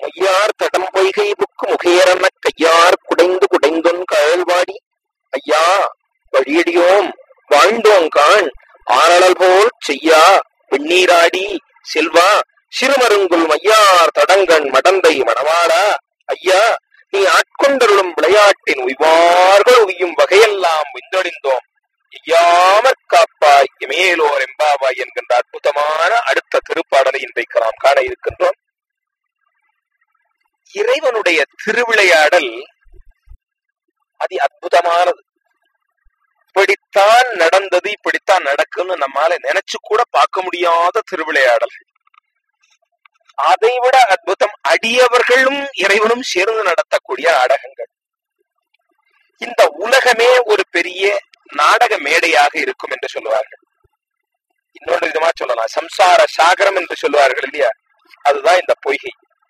பொய்யார் தடம் பொய்கை புக்கு முகையரன கையார் குடைந்து குடைந்தொன் கழல்வாடி ஐயா வழியடியோம் வாழ்ந்தோம் காண் ஆரழல் போல் செய்யா வெண்ணீராடி செல்வா சிறுமருங்குல் மையார் தடங்கண் மடந்தை மணவாடா ஐயா நீ ஆட்கொண்டருளும் விளையாட்டின் உய்வார்கள் உய்யும் வகையெல்லாம் விந்தொழிந்தோம் ஐயாமற் காப்பாய் இமேலோர் எம்பாவாய் என்கின்ற அற்புதமான அடுத்த திருப்பாடலை இன்றைக்கு நாம் காண இருக்கின்றோம் இறைவனுடைய திருவிளையாடல் அதி அற்புதமானது இப்படித்தான் நடந்தது இப்படித்தான் நடக்கும்னு நம்மால நினைச்சு கூட பார்க்க முடியாத திருவிளையாடல் அதைவிட அற்புதம் அடியவர்களும் இறைவனும் சேர்ந்து நடத்தக்கூடிய நாடகங்கள் இந்த உலகமே ஒரு பெரிய நாடக மேடையாக இருக்கும் என்று சொல்லுவார்கள் இன்னொன்று விதமா சொல்லலாம் சம்சார சாகரம் என்று சொல்லுவார்கள் இல்லையா அதுதான் இந்த பொய்கை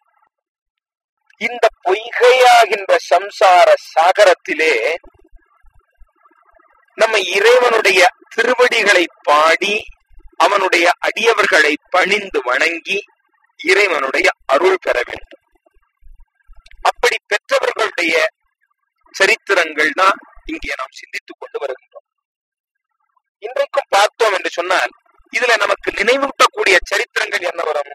இந்த பொய்கையாகின்ற சம்சார சாகரத்திலே நம்ம இறைவனுடைய திருவடிகளை பாடி அவனுடைய அடியவர்களை பணிந்து வணங்கி இறைவனுடைய அருள் பெற வேண்டும் அப்படி பெற்றவர்களுடைய சரித்திரங்கள் தான் இங்கே நாம் சிந்தித்துக் கொண்டு வருகின்றோம் இன்றைக்கும் பார்த்தோம் என்று சொன்னால் இதுல நமக்கு நினைவூட்டக்கூடிய சரித்திரங்கள் என்ன வரும்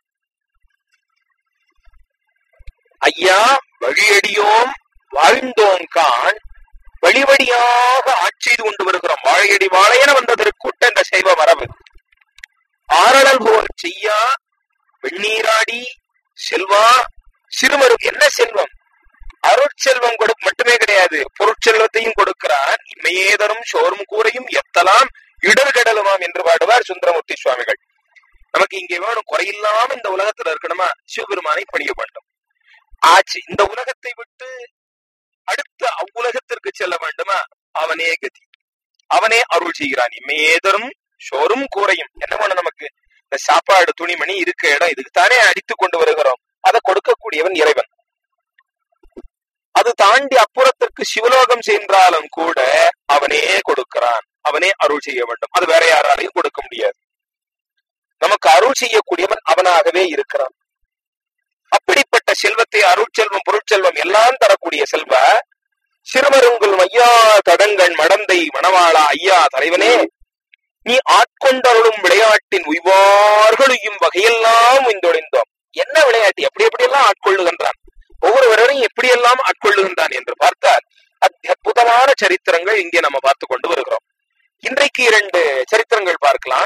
ஐயா வழியடியோம் வாழ்ந்தோம் கான் வழிவழியாக ஆட்சி செய்து கொண்டு வருகிறோம் வாழையடி வாழையென வந்ததற்குட்ட இந்த சைவ மரபு ஆரழல் போல் செய்யா வெண்ணீராடி செல்வா சிறுமரு என்ன செல்வம் அருட்செல்வம் கொடு மட்டுமே கிடையாது பொருட்செல்வத்தையும் கொடுக்கிறான் இம்மையேதரும் சோறும் கூரையும் எத்தலாம் இடர்கடலுமாம் என்று பாடுவார் சுந்தரமூர்த்தி சுவாமிகள் நமக்கு இங்கே வேணும் குறையில்லாம இந்த உலகத்துல இருக்கணுமா சிவபெருமானை பணிய வேண்டும் ஆச்சு இந்த உலகத்தை விட்டு அடுத்த அவ்வுலகத்திற்கு செல்ல வேண்டுமா அவனே கதி அவனே அருள் செய்கிறான் இம்மையேதரும் சோறும் கூரையும் என்ன வேணும் நமக்கு இந்த சாப்பாடு துணிமணி இருக்க இடம் இதுக்கு தானே அடித்து கொண்டு வருகிறோம் அதை கொடுக்கக்கூடியவன் இறைவன் அது தாண்டி அப்புறத்திற்கு சிவலோகம் சென்றாலும் கூட அவனே கொடுக்கிறான் அவனே அருள் செய்ய வேண்டும் அது வேற யாராலையும் கொடுக்க முடியாது நமக்கு அருள் செய்யக்கூடியவன் அவனாகவே இருக்கிறான் அப்படிப்பட்ட செல்வத்தை அருள் செல்வம் பொருட்செல்வம் எல்லாம் தரக்கூடிய செல்வ சிறுமருங்குல் மையா தடங்கள் மடந்தை மணவாளா ஐயா தலைவனே நீ ஆட்கொண்டருளும் விளையாட்டின் உய்வார்களும் வகையெல்லாம் உய்ந்தொழிந்தோம் என்ன விளையாட்டு எப்படி எப்படியெல்லாம் ஆட்கொள்ளுகின்றான் ஒவ்வொருவரையும் எப்படியெல்லாம் ஆட்கொள்ளுகின்றான் என்று பார்த்தால் அற்புதமான சரித்திரங்கள் இங்கே நம்ம பார்த்து கொண்டு வருகிறோம் இன்றைக்கு இரண்டு சரித்திரங்கள் பார்க்கலாம்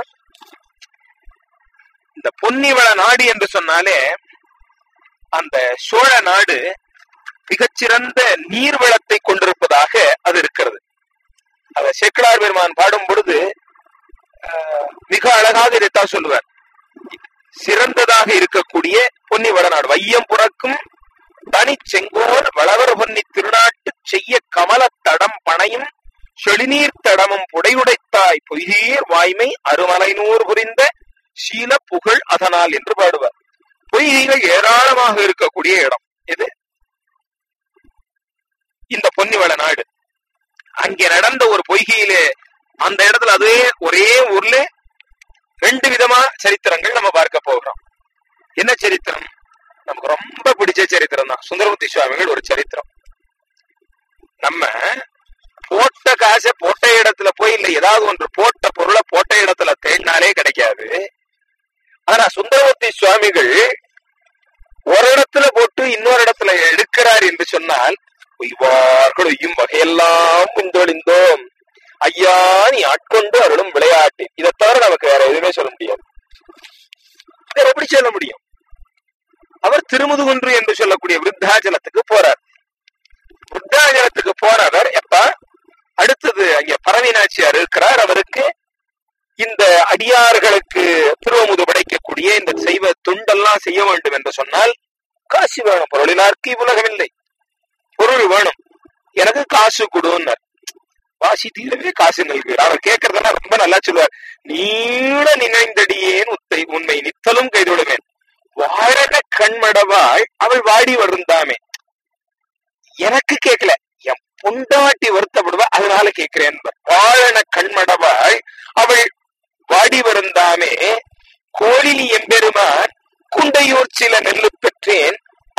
இந்த பொன்னிவள நாடு என்று சொன்னாலே அந்த சோழ நாடு மிகச்சிறந்த நீர்வளத்தை கொண்டிருப்பதாக அது இருக்கிறது அத சேக்கலார் பெருமான் பாடும் பொழுது மிக அழகாக இதைத்தான் சொல்லுவார் சிறந்ததாக இருக்கக்கூடிய பொன்னி வடநாடு வையம் புறக்கும் தனி செங்கோல் வளவர் பொன்னி திருநாட்டு செய்ய கமல தடம் பனையும் செழிநீர் தடமும் புடையுடைத்தாய் பொய்கீர் வாய்மை அருமலைநூர் புரிந்த சீல புகழ் அதனால் என்று பாடுவார் பொய்கைகள் ஏராளமாக இருக்கக்கூடிய இடம் இது இந்த பொன்னிவள நாடு அங்கே நடந்த ஒரு பொய்கையிலே அந்த இடத்துல அதே ஒரே ஊர்ல ரெண்டு விதமா சரித்திரங்கள் நம்ம பார்க்க போகிறோம் என்ன சரித்திரம் நமக்கு ரொம்ப பிடிச்ச சரித்திரம் தான் சுந்தரமூர்த்தி சுவாமிகள் ஒரு சரித்திரம் நம்ம போட்ட காசை போட்ட இடத்துல போய் இல்ல ஏதாவது ஒன்று போட்ட பொருளை போட்ட இடத்துல தேடினாலே கிடைக்காது ஆனா சுந்தரமூர்த்தி சுவாமிகள் ஒரு இடத்துல போட்டு இன்னொரு இடத்துல எடுக்கிறார் என்று சொன்னால் உய்வார்கள் உய்யும் வகையெல்லாம் முந்தொழிந்தோம் ஐயா நீ ஆட்கொண்டு அருளும் விளையாட்டு இதை தவிர நமக்கு வேற எதுவுமே சொல்ல முடியாது வேற எப்படி சொல்ல முடியும் அவர் திருமுதுகுன்று என்று சொல்லக்கூடிய விருத்தாஜலத்துக்கு போறார் விருத்தாஜலத்துக்கு போறவர் எப்ப அடுத்தது அங்க பரவினாச்சியார் இருக்கிறார் அவருக்கு இந்த அடியார்களுக்கு திருவமுது படைக்கக்கூடிய இந்த செய்வ துண்டெல்லாம் செய்ய வேண்டும் என்று சொன்னால் காசு வேணும் பொருளினார்க்கு இவ்வுலகம் இல்லை பொருள் வேணும் எனக்கு காசு கொடுன்னார் வாசி தீரவே காசு நல்கிறார் அவர் கேட்கறதெல்லாம் ரொம்ப நல்லா சொல்லுவார் நீள நினைந்தடியேன் உத்தை உண்மை நித்தலும் கைதொழுவேன் வாழக கண்மடவாள் அவள் வாடி வருந்தாமே எனக்கு கேட்கல என் பொண்டாட்டி வருத்தப்படுவா அதனால கேட்கிறேன் வாழன கண்மடவாள் அவள் வாடி வருந்தாமே கோழிலி எம்பெருமான் குண்டையூர் சில நெல்லு பெற்றேன்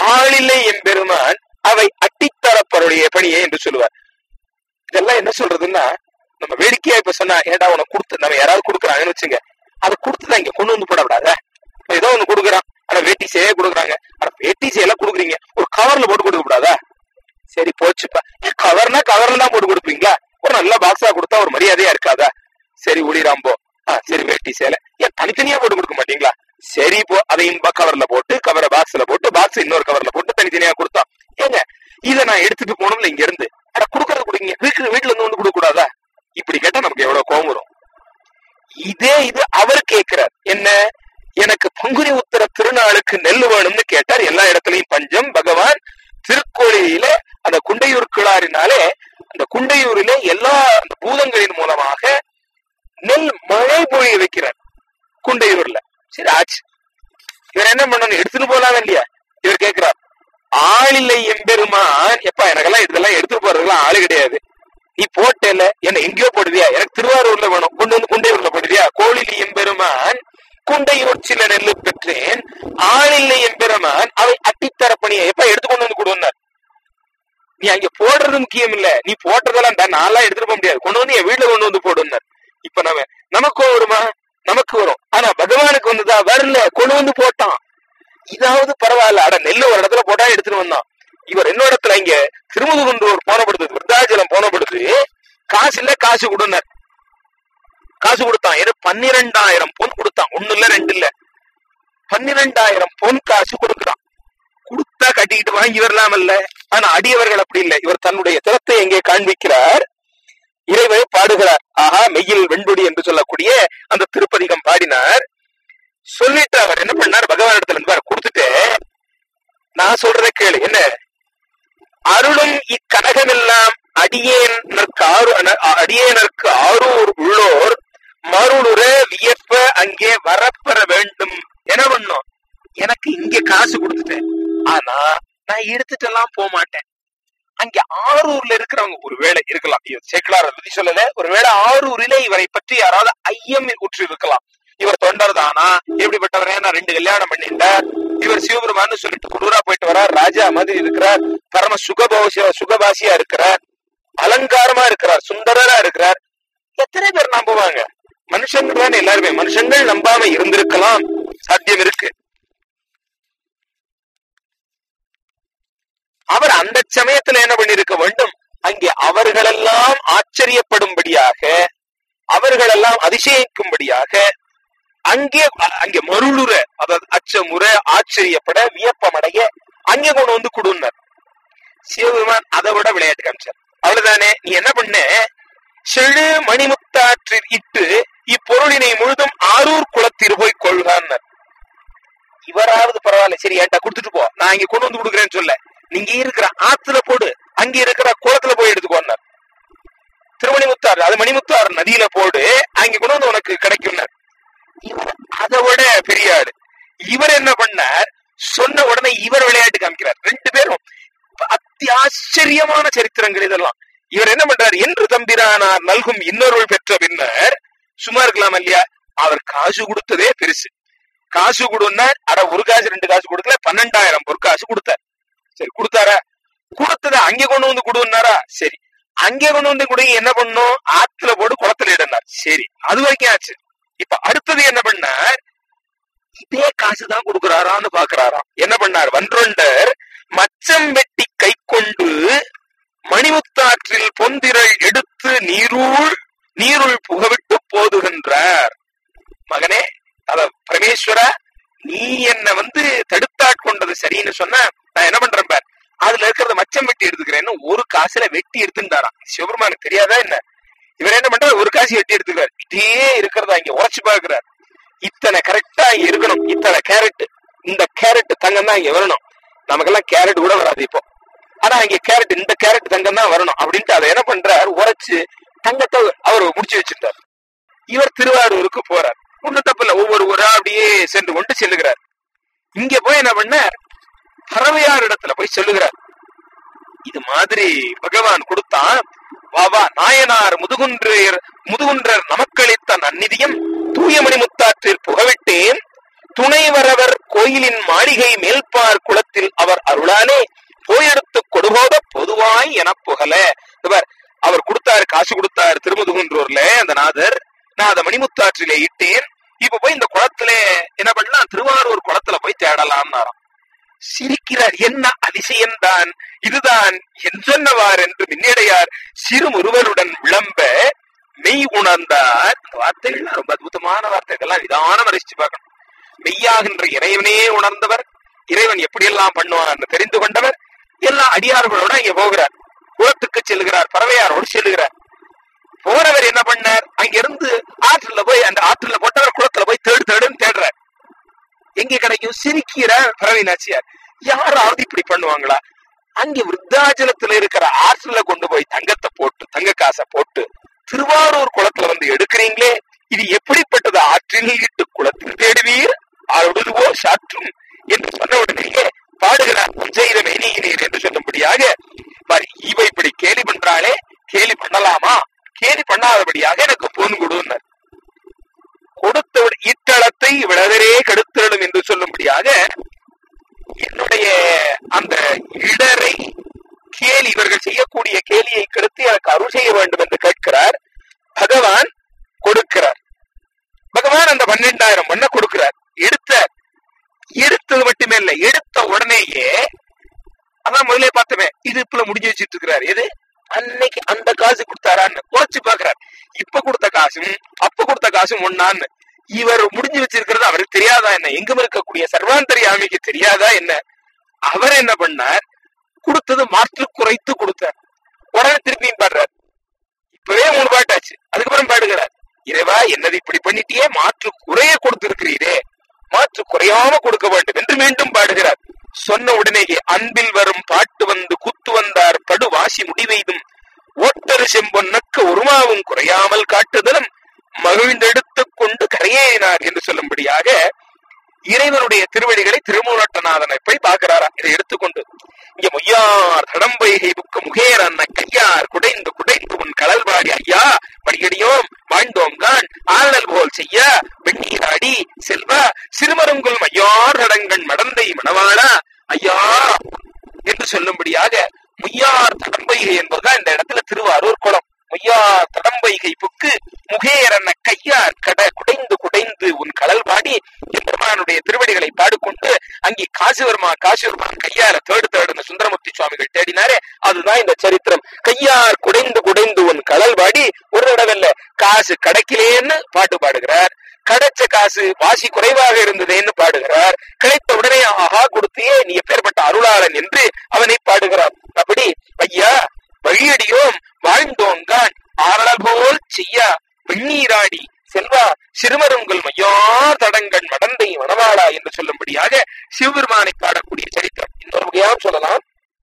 ஆளில்லை எம்பெருமான் அவை அட்டித்தரப்பருடைய பணியே என்று சொல்லுவார் இதெல்லாம் என்ன சொல்றதுன்னா நம்ம வேடிக்கையா இப்ப சொன்னா ஏடா உனக்கு கொடுத்து நம்ம யாராவது கொடுக்குறாங்கன்னு வச்சுங்க அதை கொடுத்துதான் இங்க கொண்டு வந்து போடக்கூடாத ஏதோ ஒண்ணு கொடுக்குறான் ஆனா வேட்டி சேயே கொடுக்குறாங்க ஆனா வேட்டி சேயெல்லாம் கொடுக்குறீங்க ஒரு கவர்ல போட்டு கொடுக்க கூடாதா சரி போச்சுப்பா கவர்னா கவர்ல தான் போட்டு கொடுப்பீங்களா ஒரு நல்ல பாக்ஸா கொடுத்தா ஒரு மரியாதையா இருக்காதா சரி உளிராம்போ ஆ சரி வேட்டி சேலை ஏன் தனித்தனியா போட்டு கொடுக்க மாட்டீங்களா சரி இப்போ அதையும் கவர்ல போட்டு கவரை பாக்ஸ்ல போட்டு பாக்ஸ் இன்னொரு கவர்ல போட்டு தனித்தனியா கொடுத்தோம் ஏங்க இதை நான் எடுத்துட்டு போனோம்ல இங்க இருந்து அட குடுக்கறது கொடுங்க வீட்டுல வீட்டுல இருந்து வந்து கொடுக்க கூடாதா இப்படி கேட்டா நமக்கு எவ்வளவு கோவம் வரும் இதே இது அவர் கேட்கிறார் என்ன எனக்கு பங்குனி உத்தர திருநாளுக்கு நெல் வேணும்னு கேட்டார் எல்லா இடத்துலயும் பஞ்சம் பகவான் திருக்கோயில அந்த குண்டையூர் கிளாரினாலே அந்த குண்டையூரிலே எல்லா அந்த பூதங்களின் மூலமாக நெல் மழை பொழிய வைக்கிறார் குண்டையூர்ல சரி ஆச்சு இவர் என்ன பண்ணணும் எடுத்துட்டு போலாம் இல்லையா இவர் கேட்கிறார் ஆளில்லை எம்பெருமான் எப்பா எனக்கெல்லாம் இதெல்லாம் எடுத்துட்டு போறதுக்கெல்லாம் ஆளு கிடையாது நீ போட்டேல என்ன எங்கேயோ போடுவியா எனக்கு திருவாரூர்ல வேணும் கொண்டு வந்து குண்டையூர்ல போடுவியா கோழிலி எம்பெருமான் குண்டையூர் சில நெல்லு பெற்றேன் ஆளில்லை எம்பெருமான் அவை அட்டித்தரப்பணியை எப்ப எடுத்து கொண்டு வந்து கொடுன்னார் நீ அங்க போடுறது முக்கியம் இல்ல நீ போட்டதெல்லாம் தான் நான்லாம் எடுத்துட்டு போக முடியாது கொண்டு வந்து என் வீட்டுல கொண்டு வந்து போடுன்னார் இப்ப நம்ம நமக்கும் வருமா நமக்கு வரும் ஆனா பகவானுக்கு வந்ததா வரல கொண்டு வந்து போட்டான் இதாவது பரவாயில்ல அட நெல்லு ஒரு இடத்துல போட்டா எடுத்துட்டு வந்தான் இவர் இன்னொரு இடத்துல இங்க திருமுதுகுன்றூர் போனப்படுது விருத்தாச்சலம் போனப்படுது காசு இல்ல காசு கொடுனார் காசு கொடுத்தான் ஏதோ பன்னிரெண்டாயிரம் பொன் கொடுத்தான் ஒண்ணு இல்ல ரெண்டு இல்ல பன்னிரெண்டாயிரம் பொன் காசு கொடுக்குறான் கொடுத்தா கட்டிக்கிட்டு வாங்கி வரலாமல்ல ஆனா அடியவர்கள் அப்படி இல்லை இவர் தன்னுடைய திறத்தை எங்கே காண்பிக்கிறார் இறைவனை பாடுகிறார் ஆஹா மெய்யில் வெண்பொடி என்று சொல்லக்கூடிய அந்த திருப்பதிகம் பாடினார் சொல்லிட்டு அவர் என்ன பண்ணார் பகவான் இடத்துல இருந்து கொடுத்துட்டு நான் சொல்றதை கேளு என்ன அருளும் இக்கனகமெல்லாம் அடியேனற்கு ஆறு அடியேனருக்கு ஆரூர் உள்ளோர் மருளுற வியப்ப அங்கே வரப்பெற வேண்டும் என்ன பண்ணும் எனக்கு இங்க காசு கொடுத்துட்டேன் ஆனா நான் எடுத்துட்டு எல்லாம் போக மாட்டேன் அங்க ஆரூர்ல இருக்கிறவங்க ஒரு வேலை இருக்கலாம் சேக்கலார பத்தி சொல்லல ஒருவேளை ஆரூரிலே இவரை பற்றி யாராவது ஐயம் உற்று இருக்கலாம் இவர் தொண்டர் தானா எப்படிப்பட்டவர் நான் ரெண்டு கல்யாணம் பண்ணிட்டார் இவர் சிவபெருமான்னு சொல்லிட்டு குடூரா போயிட்டு வரார் ராஜா மாதிரி இருக்கிறார் பரம சுகபாசியா சுகபாசியா இருக்கிறார் அலங்காரமா இருக்கிறார் சுந்தரரா இருக்கிறார் எத்தனை பேர் நம்புவாங்க மனுஷங்கள் தானே எல்லாருமே மனுஷங்கள் நம்பாம இருந்திருக்கலாம் சாத்தியம் இருக்கு அவர் அந்த சமயத்துல என்ன பண்ணிருக்க வேண்டும் அங்கே அவர்களெல்லாம் ஆச்சரியப்படும்படியாக அவர்களெல்லாம் அதிசயிக்கும்படியாக அங்கே அங்கே மருளுற அதாவது அச்சமுற ஆச்சரியப்பட வியப்பமடைய அங்கே கொண்டு வந்து கொடுன்னார் சிவபெருமான் அதை விட விளையாட்டு காமிச்சார் அவ்வளவுதானே நீ என்ன பண்ண செழு மணிமுத்தாற்றில் இட்டு இப்பொருளினை முழுதும் ஆரூர் குளத்தில் போய் கொள்கான்னார் இவராவது பரவாயில்ல சரி ஏன்டா கொடுத்துட்டு போ நான் இங்க கொண்டு வந்து கொடுக்குறேன்னு சொல்ல நீங்க இருக்கிற ஆத்துல போடு அங்க இருக்கிற குளத்துல போய் எடுத்துக்கோன்னார் திருமணிமுத்தாறு அது மணிமுத்தாறு நதியில போடு அங்க கொண்டு வந்து உனக்கு கிடைக்கும்னார் அதை விட பெரிய ஆளு இவர் என்ன பண்ணார் சொன்ன உடனே இவர் விளையாட்டு காமிக்கிறார் ரெண்டு பேரும் அத்தியாச்சரியமான சரித்திரங்கள் இதெல்லாம் இவர் என்ன பண்றார் என்று தம்பிரானார் நல்கும் இன்னொருள் பெற்ற பின்னர் சும்மா இருக்கலாம் இல்லையா அவர் காசு கொடுத்ததே பெருசு காசு கொடுன்னா அட ஒரு காசு ரெண்டு காசு கொடுக்கல பன்னெண்டாயிரம் பொற்காசு கொடுத்தார் சரி கொடுத்தாரா கொடுத்தத அங்கே கொண்டு வந்து கொடுன்னாரா சரி அங்கே கொண்டு வந்து கூட என்ன பண்ணும் ஆத்துல போட்டு குளத்துல இடனார் சரி அது வரைக்கும் ஆச்சு இப்ப அடுத்தது என்ன பண்ணார் இதே காசுதான் கொடுக்கிறாரான்னு பாக்குறாராம் என்ன பண்ணார் வன்றொண்டர் மச்சம் வெட்டி கை கொண்டு மணிமுத்தாற்றில் பொந்திரள் எடுத்து நீருள் நீருள் புகவிட்டு போதுகின்றார் மகனே அத பரமேஸ்வரா நீ என்ன வந்து தடுத்தாட்கொண்டது சரின்னு சொன்னா நான் என்ன பண்றேன் பார் அதுல இருக்கிறத மச்சம் வெட்டி எடுத்துக்கிறேன்னு ஒரு காசுல வெட்டி எடுத்துட்டாராம் சிவபெருமானுக்கு தெரியாதா என்ன இவர் என்ன பண்றாரு ஒரு காசு வெட்டி எடுத்துக்கிறார் இதே இருக்கிறதா இங்க உரைச்சு பாக்குறாரு இத்தனை கரெக்டா இங்க இருக்கணும் இத்தனை கேரட் இந்த கேரட் தங்கம் தான் இங்க வரணும் நமக்கெல்லாம் கேரட் கூட வராது இப்போ ஆனா இங்க கேரட் இந்த கேரட் தங்கம் தான் வரணும் அப்படின்ட்டு அதை என்ன பண்றாரு உரைச்சு தங்கத்தை அவர் முடிச்சு வச்சுட்டார் இவர் திருவாரூருக்கு போறார் ஒண்ணு தப்பு இல்ல ஒவ்வொரு ஊரா அப்படியே சென்று கொண்டு செல்லுகிறார் இங்க போய் என்ன பண்ணார் பறவையார் இடத்துல போய் சொல்லுகிறார் இது மாதிரி பகவான் கொடுத்தான் வா வா நாயனார் முதுகுன்றர் முதுகுன்றர் நமக்களித்த நன்னிதியம் தூயமணி முத்தாற்றில் புகவிட்டேன் துணைவரவர் கோயிலின் மாளிகை மேல்பார் குளத்தில் அவர் அருளாலே போயெடுத்து கொடுபோத பொதுவாய் என புகழ இவர் அவர் கொடுத்தாரு காசு கொடுத்தாரு திருமுதுகுன்றூர்ல அந்த நாதர் நான் அதை மணிமுத்தாற்றிலே இட்டேன் இப்ப போய் இந்த குளத்துல என்ன பண்ணலாம் திருவாரூர் குளத்துல போய் தேடலாம்னாராம் சிரிக்கிறார் என்ன அதிசயம்தான் இதுதான் என் சொன்னவார் என்று மின்னடையார் சிறு முருவனுடன் விளம்ப மெய் உணர்ந்தார் இந்த வார்த்தைகள்லாம் ரொம்ப அற்புதமான வார்த்தைகள்லாம் நிதானம் ரசிச்சு பார்க்கணும் மெய்யாகின்ற இறைவனே உணர்ந்தவர் இறைவன் எப்படியெல்லாம் பண்ணுவான் தெரிந்து கொண்டவர் எல்லா அடியார்களோட இங்க போகிறார் குளத்துக்கு செல்கிறார் பறவையாரோடு செல்லுகிறார் போறவர் என்ன பண்ணார் அங்கிருந்து ஆற்றுல போய் அந்த ஆற்றுல போட்டவர் குளத்துல போய் தேடு தேடுன்னு தேடுறார் எங்க கிடைக்கும் சிரிக்கிறார் பறவை நாச்சியார் யாராவது இப்படி பண்ணுவாங்களா அங்க விருத்தாச்சலத்துல இருக்கிற ஆற்றுல கொண்டு போய் தங்கத்தை போட்டு தங்க காசை போட்டு திருவாரூர் குளத்துல வந்து எடுக்கிறீங்களே இது எப்படிப்பட்டது ஆற்றில் இட்டு குளத்தில் தேடுவீர் அழுதுவோ சாற்றும் என்று சொன்ன உடனேயே பாடுகிறார் செய்த மெய்நீர் என்று சொல்லும்படியாக பாரு, இவ இப்படி கேலி பண்றாளே கேலி பண்ணலாமா கேலி பண்ணாதபடியாக எனக்கு பொன் கொடுன்னார் கொடுத்த இத்தளத்தை விளதரே கெடுத்திடும் என்று சொல்லும்படியாக என்னுடைய அந்த இடரை கேலி இவர்கள் செய்யக்கூடிய கேலியை கெடுத்து எனக்கு அருள் செய்ய வேண்டும் என்று கேட்கிறார் பகவான் கொடுக்கிறார் பகவான் அந்த பன்னெண்டாயிரம் மண்ணை கொடுக்கிறார் எடுத்த எடுத்தது மட்டுமே இல்ல எடுத்த உடனேயே அதான் முதலே பார்த்தமே இது இப்ப முடிஞ்சு வச்சிட்டு இருக்கிறார் எது அன்னைக்கு அந்த காசு கொடுத்தாரான்னு குறைச்சு பாக்குறார் இப்ப கொடுத்த காசும் அப்ப கொடுத்த காசும் ஒன்னான்னு இவர் முடிஞ்சு வச்சிருக்கிறது அவருக்கு தெரியாதா என்ன எங்கும் இருக்கக்கூடிய சர்வாந்தரியாமிக்கு தெரியாதா என்ன அவர் என்ன பண்ணார் கொடுத்தது மாற்று குறைத்து கொடுத்தார் உடனே திருப்பியும் பாடுறார் இப்பவே மூணு பாட்டாச்சு அதுக்கப்புறம் பாடுகிறார் இறைவா என்னது இப்படி பண்ணிட்டியே மாற்று குறைய கொடுத்திருக்கிறீரே மாற்று குறையாம கொடுக்க வேண்டும் என்று மீண்டும் பாடுகிறார் சொன்ன உடனேயே அன்பில் வரும் பாட்டு வந்து குத்து வந்தார் படு வாசி முடிவெய்தும் ஓட்டரு செம்பொன்னக்கு உருமாவும் குறையாமல் காட்டுதலும் மகிழ்ந்தெடுத்துக் கொண்டு கரையேறினார் என்று சொல்லும்படியாக இறைவனுடைய திருவடிகளை திருமூலட்டநாதனை போய் பார்க்கிறாரா இதை எடுத்துக்கொண்டு இங்க மொய்யார் தடம்பைகை புக்க முகேர் அன்ன கையார் குடைந்து குடைந்து உன் கடல்வாடி ஐயா படியடியோம் வாழ்ந்தோங்கான் ஆளல் போல் செய்ய வெண்ணீராடி செல்வ சிறுமருங்குல் மையார் தடங்கண் மடந்தை மணவாளா ஐயா என்று சொல்லும்படியாக முய்யார் தடம்பைகை என்பதுதான் இந்த இடத்துல திருவாரூர் குளம் முய்யார் தடம்பைகை புக்கு முகேரன கையார் கட குடைந்து குடைந்து உன் கடல் பாடி எம்பெருமானுடைய திருவடிகளை பாடிக்கொண்டு அங்கே காசிவர்மா காசிவர்மான் கையார தேடு தேடுன்னு சுந்தரமூர்த்தி சுவாமிகள் தேடினாரே அதுதான் இந்த சரித்திரம் கையார் குடைந்து குடைந்து உன் கடல் பாடி ஒரு தடவை காசு கிடைக்கலேன்னு பாட்டு பாடுகிறார் கிடைச்ச காசு வாசி குறைவாக இருந்ததேன்னு பாடுகிறார் கிடைத்த உடனே ஆஹா கொடுத்தியே நீ எப்பேற்பட்ட அருளாளன் என்று அவனை பாடுகிறார் அப்படி ஐயா வழியடியோம் வாழ்ந்தோங்கான் ஆரல் போல் செய்ய வெண்ணீராடி செல்வா சிறுமருங்கள் மையார் தடங்கண் மடந்தை மணவாளா என்று சொல்லும்படியாக சிவபெருமானை பாடக்கூடிய சரித்திரம் இன்னொரு வகையாகவும் சொல்லலாம்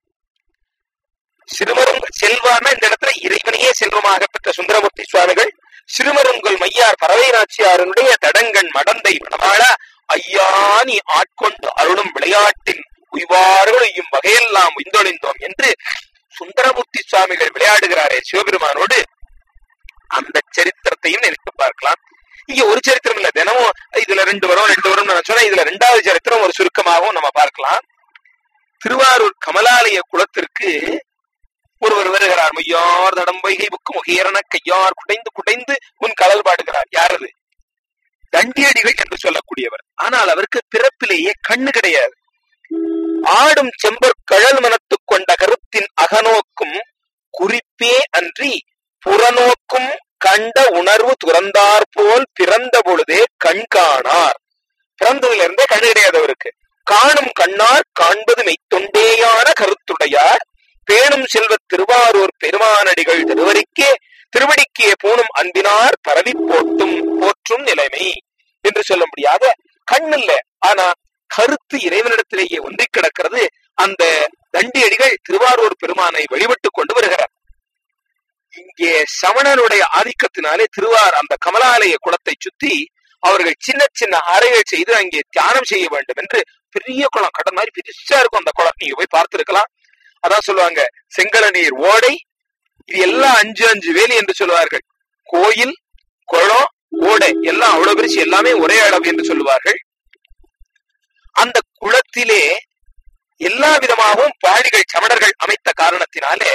சிறுமருங்கள் செல்வான்னா இந்த இடத்துல இறைவனையே செல்வமாக பெற்ற சுந்தரமூர்த்தி சுவாமிகள் சிறுமருங்கல் மையார் பறவை நாச்சியாரனுடைய தடங்கண் மடந்தை மணவாளா ஐயா நீ ஆட்கொண்டு அருளும் விளையாட்டின் உய்வார்களையும் வகையெல்லாம் உய்ந்தொழிந்தோம் என்று சுந்தரமூர்த்தி சுவாமிகள் விளையாடுகிறாரே சிவபெருமானோடு அந்த சரித்திரத்தையும் நினைத்து பார்க்கலாம் இங்க ஒரு சரித்திரம் இல்ல தினமும் இதுல ரெண்டு வரும் ரெண்டு வரும் நான் சொன்னா இதுல ரெண்டாவது சரித்திரம் ஒரு சுருக்கமாகவும் நம்ம பார்க்கலாம் திருவாரூர் கமலாலய குளத்திற்கு ஒருவர் வருகிறார் மையார் தடம்பைகை புக்கு முகையரன கையார் குடைந்து குடைந்து உன் கடல் பாடுகிறார் யார் அது தண்டியடிகள் என்று சொல்லக்கூடியவர் ஆனால் அவருக்கு பிறப்பிலேயே கண்ணு கிடையாது ஆடும் செம்பர் கழல் மனத்து கொண்ட கருத்தின் அகநோக்கும் குறிப்பே அன்றி புறநோக்கும் கண்ட உணர்வு துறந்தார் போல் பிறந்த பொழுதே கண் காணார் பிறந்ததுல இருந்தே கண்ணு கிடையாது அவருக்கு காணும் கண்ணார் காண்பது மெய்த்தொண்டேயான கருத்துடையார் பேணும் செல்வ திருவாரூர் பெருமானடிகள் திருவரிக்கே திருவடிக்கே பூணும் அன்பினார் பரவி போட்டும் போற்றும் நிலைமை என்று சொல்லும்படியாக கண் இல்ல ஆனா கருத்து இறைவனிடத்திலேயே ஒன்றி கிடக்கிறது அந்த தண்டியடிகள் திருவாரூர் பெருமானை வழிபட்டு கொண்டு வருகிறார் இங்கே சமணனுடைய ஆதிக்கத்தினாலே திருவார் அந்த கமலாலய குளத்தை சுத்தி அவர்கள் சின்ன சின்ன அறைகள் செய்து அங்கே தியானம் செய்ய வேண்டும் என்று பெரிய குளம் கடல் மாதிரி பெருசா இருக்கும் அந்த குளம் நீங்க போய் பார்த்திருக்கலாம் அதான் சொல்லுவாங்க செங்கல நீர் ஓடை இது எல்லாம் அஞ்சு அஞ்சு வேலி என்று சொல்லுவார்கள் கோயில் குளம் ஓடை எல்லாம் அவ்வளவு பெருசு எல்லாமே ஒரே அளவு என்று சொல்லுவார்கள் அந்த குளத்திலே எல்லா விதமாகவும் பாடிகள் சமணர்கள் அமைத்த காரணத்தினாலே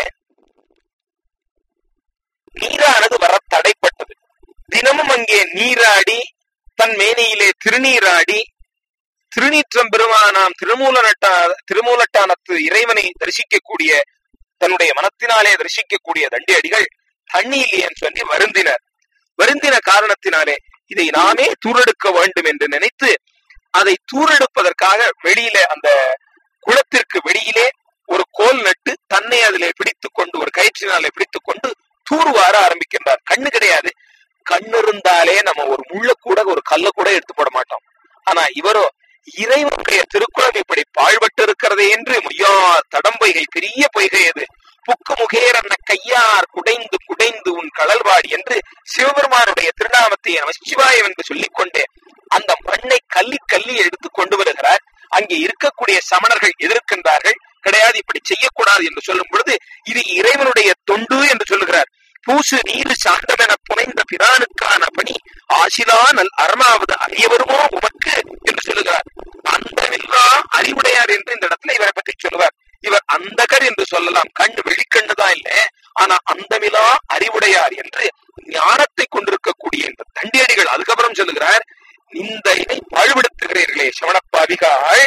நீரானது வர தடைப்பட்டது தினமும் அங்கே நீராடி தன் மேனியிலே திருநீராடி திருநீற்றம் பெருமானாம் திருமூலனட்டா திருமூலட்டானத்து இறைவனை தரிசிக்கக்கூடிய தன்னுடைய மனத்தினாலே தரிசிக்கக்கூடிய தண்டியடிகள் தண்ணி இல்லையன்னு சொல்லி வருந்தினர் வருந்தின காரணத்தினாலே இதை நாமே தூரெடுக்க வேண்டும் என்று நினைத்து அதை தூரெடுப்பதற்காக வெளியில அந்த குளத்திற்கு வெளியிலே ஒரு கோல் நட்டு தன்னை அதிலே பிடித்துக் கொண்டு ஒரு கயிற்றினாலே பிடித்துக் கொண்டு தூர்வார ஆரம்பிக்கின்றார் கண்ணு கிடையாது கண்ணு இருந்தாலே நம்ம ஒரு முள்ள கூட ஒரு கல்ல கூட எடுத்து போட மாட்டோம் ஆனா இவரோ இறைவனுடைய திருக்குளம் இப்படி பாழ்பட்டு இருக்கிறதே என்று முய்யார் தடம்பொய்கை பெரிய பொய்கை அது புக்கு முகேரன்ன கையார் குடைந்து குடைந்து உன் கடல்வாடி என்று சிவபெருமானுடைய திருநாமத்தை நமச்சிவாயம் என்று சொல்லிக்கொண்டே அந்த மண்ணை கல்லி கல்லி எடுத்து கொண்டு வருகிறார் அங்கே இருக்கக்கூடிய சமணர்கள் எதிர்க்கின்றார்கள் கிடையாது இப்படி செய்யக்கூடாது என்று சொல்லும் பொழுது இது இறைவனுடைய தொண்டு என்று சொல்லுகிறார் பூசு நீரு சாந்தமென புனைந்த பிரானுக்கான பணி ஆசிலா நல் அறமாவது அறியவருமோ உமக்கு என்று சொல்லுகிறார் அந்தமில்லா அறிவுடையார் என்று இந்த இடத்துல இவரை பற்றி சொல்லுவார் இவர் அந்தகர் என்று சொல்லலாம் கண் வெளிக்கண்ணுதான் இல்ல ஆனா அந்தமிலா அறிவுடையார் என்று ஞானத்தை கொண்டிருக்கக்கூடிய இந்த தண்டியடிகள் அதுக்கப்புறம் சொல்லுகிறார் இந்த இதை பாழ்படுத்துகிறீர்களே சமணப்பாவிகாள்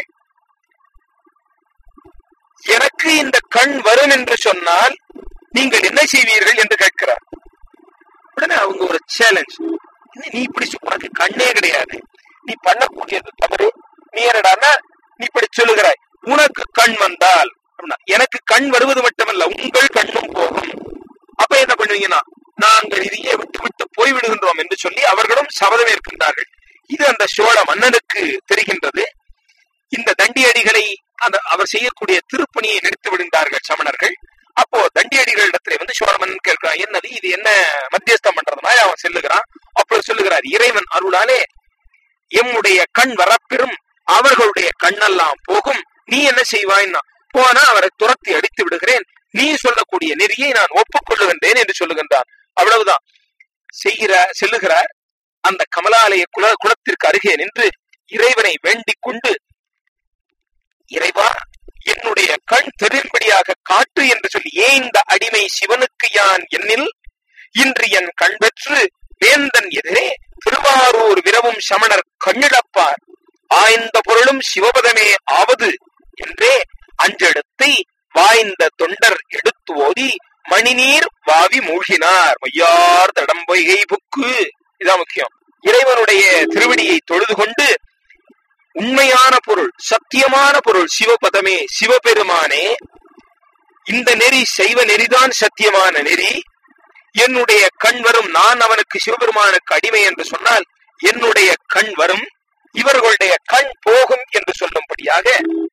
எனக்கு இந்த கண் வரும் என்று சொன்னால் நீங்கள் என்ன செய்வீர்கள் என்று கேட்கிறார் உடனே அவங்க ஒரு சேலஞ்ச் நீ இப்படி சொ- உனக்கு கண்ணே கிடையாது நீ பண்ணக்கூடியது தவறு நீ என்னடான்னா நீ இப்படி சொல்லுகிறாய் உனக்கு கண் வந்தால் அப்படின்னா, எனக்கு கண் வருவது மட்டுமல்ல உங்கள் கண்ணும் போகும் அப்ப என்ன பண்ணுவீங்கன்னா நாங்கள் இதையே விட்டு விட்டு போய்விடுகின்றோம் என்று சொல்லி அவர்களும் சபதம் ஏற்கின்றார்கள் இது அந்த சோழ மன்னனுக்கு தெரிகின்றது இந்த தண்டியடிகளை அந்த அவர் செய்யக்கூடிய திருப்பணியை நிறுத்தி விடுகின்றார்கள் சமணர்கள் அப்போ தண்டியடிகளிடத்துல வந்து சோழமன் கேட்கிறான் என்னது இது என்ன மத்தியஸ்தம் பண்றது மாதிரி அவன் செல்லுகிறான் அப்போ சொல்லுகிறார் இறைவன் அருளாலே எம்முடைய கண் வரப்பெறும் அவர்களுடைய கண்ணெல்லாம் போகும் நீ என்ன செய்வாய்னா போனா அவரை துரத்தி அடித்து விடுகிறேன் நீ சொல்லக்கூடிய நெறியை நான் ஒப்புக்கொள்ளுகின்றேன் என்று சொல்லுகின்றான் அவ்வளவுதான் செய்கிற செல்லுகிறார் அந்த கமலாலய குல குலத்திற்கு அருகே நின்று இறைவனை வேண்டிக் கொண்டு இறைவா என்னுடைய கண் தெரியும்படியாக காட்டு என்று சொல்லி ஏன் இந்த அடிமை சிவனுக்கு யான் என்னில் இன்று என் கண் பெற்று வேந்தன் எதிரே திருவாரூர் விரவும் சமணர் கண்ணிழப்பார் ஆய்ந்த பொருளும் சிவபதமே ஆவது என்றே அஞ்செழுத்தை வாய்ந்த தொண்டர் எடுத்து ஓதி மணிநீர் வாவி மூழ்கினார் மையார் தடம்பொய்கை புக்கு இதான் முக்கியம் இறைவனுடைய திருவடியை தொழுது கொண்டு உண்மையான பொருள் சத்தியமான பொருள் சிவபதமே சிவபெருமானே இந்த நெறி செய்வ நெறிதான் சத்தியமான நெறி என்னுடைய கண் வரும் நான் அவனுக்கு சிவபெருமானுக்கு அடிமை என்று சொன்னால் என்னுடைய கண் வரும் இவர்களுடைய கண் போகும் என்று சொல்லும்படியாக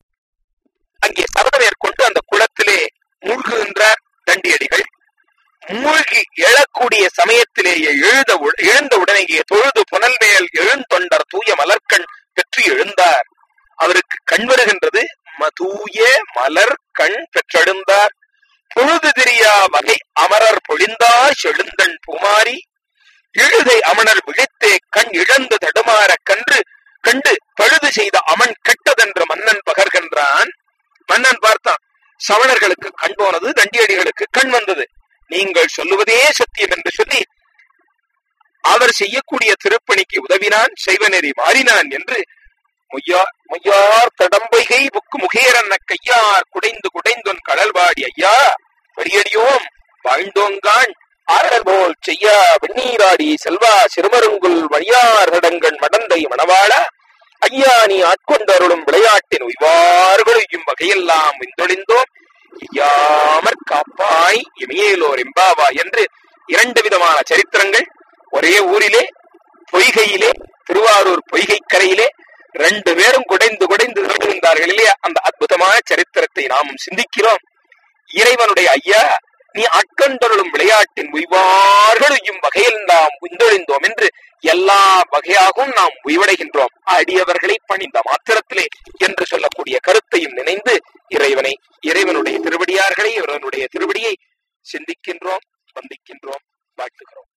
அங்கே சபதம் மேற்கொண்டு அந்த குளத்திலே மூழ்குகின்றார் தண்டியடிகள் மூழ்கி எழக்கூடிய சமயத்திலேயே எழுத எழுந்த உடனேயே தொழுது புனல் மேல் எழுந்தொண்டர் தூய மலர்கண் பெற்று எழுந்தார் அவருக்கு கண் வருகின்றது ம- தூய மலர் கண் பெற்றெழுந்தார் பொழுது தெரியா வகை அமரர் பொழிந்தார் செழுந்தன் பூமாரி இழுதை அமணர் விழித்தே கண் இழந்து தடுமாற கன்று கண்டு பழுது செய்த அமன் கெட்டதென்று மன்னன் பகர்கின்றான் மன்னன் பார்த்தான் சவணர்களுக்கு கண் போனது தண்டியடிகளுக்கு கண் வந்தது நீங்கள் சொல்லுவதே சத்தியம் என்று சொல்லி அவர் செய்யக்கூடிய திருப்பணிக்கு உதவினான் செய்வநெறி மாறினான் என்று மொய்யார் மொய்யார் தடம்பொய்கை புக்கு முகேரன்ன கையார் குடைந்து குடைந்தொன் கடல்வாடி ஐயா வடியடியோம் வாழ்ந்தோங்கான் ஆரல் போல் செய்யா வெண்ணீராடி செல்வா சிறுமருங்குல் வழியார் கடங்கண் மடந்தை மணவாளா ஐயா நீ ஆட்கொண்டருளும் விளையாட்டின் உய்வார்களும் வகையெல்லாம் விந்தொழிந்தோம் ஐயாமற் காப்பாய் இமையேலோர் எம்பாவா என்று இரண்டு விதமான சரித்திரங்கள் ஒரே ஊரிலே பொய்கையிலே திருவாரூர் பொய்கை கரையிலே ரெண்டு பேரும் குடைந்து குடைந்து விழுகின்றார்கள் இல்லையா அந்த அற்புதமான சரித்திரத்தை நாமும் சிந்திக்கிறோம் இறைவனுடைய ஐயா நீ அட்கண்டருளும் விளையாட்டின் உய்வார்களும் வகையில் நாம் உந்தொழிந்தோம் என்று எல்லா வகையாகவும் நாம் உய்வடைகின்றோம் அடியவர்களை பணிந்த மாத்திரத்திலே என்று சொல்லக்கூடிய கருத்தையும் நினைந்து இறைவனை இறைவனுடைய திருவடியார்களை இறைவனுடைய திருவடியை சிந்திக்கின்றோம் வந்திக்கின்றோம் வாழ்த்துகிறோம்